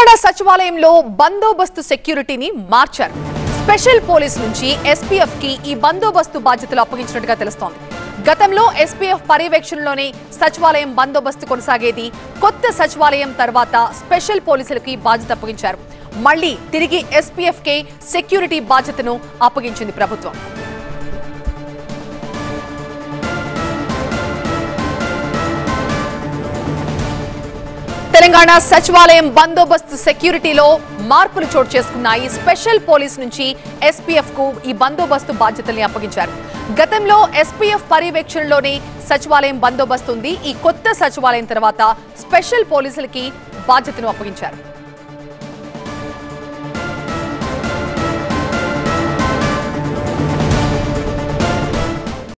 తెలంగాణ సచివాలయంలో బందోబస్తు సెక్యూరిటీని మార్చారు స్పెషల్ పోలీస్ నుంచి ఎస్పీఎఫ్ కి ఈ బందోబస్తు బాధ్యతలు అప్పగించినట్టుగా తెలుస్తోంది గతంలో ఎస్పీఎఫ్ పర్యవేక్షణలోనే సచివాలయం బందోబస్తు కొనసాగేది కొత్త సచివాలయం తర్వాత స్పెషల్ పోలీసులకి బాధ్యత అప్పగించారు మళ్ళీ తిరిగి ఎస్పీఎఫ్ కే సెక్యూరిటీ బాధ్యతను అప్పగించింది ప్రభుత్వం తెలంగాణ సచివాలయం బందోబస్తు సెక్యూరిటీలో మార్పులు చోటు చేసుకున్నాయి స్పెషల్ పోలీస్ నుంచి ఎస్పీఎఫ్ కు ఈ బందోబస్తు బాధ్యతల్ని అప్పగించారు గతంలో ఎస్పీఎఫ్ పర్యవేక్షణలోనే సచివాలయం బందోబస్తు ఉంది ఈ కొత్త సచివాలయం తర్వాత స్పెషల్ పోలీసులకి బాధ్యతను అప్పగించారు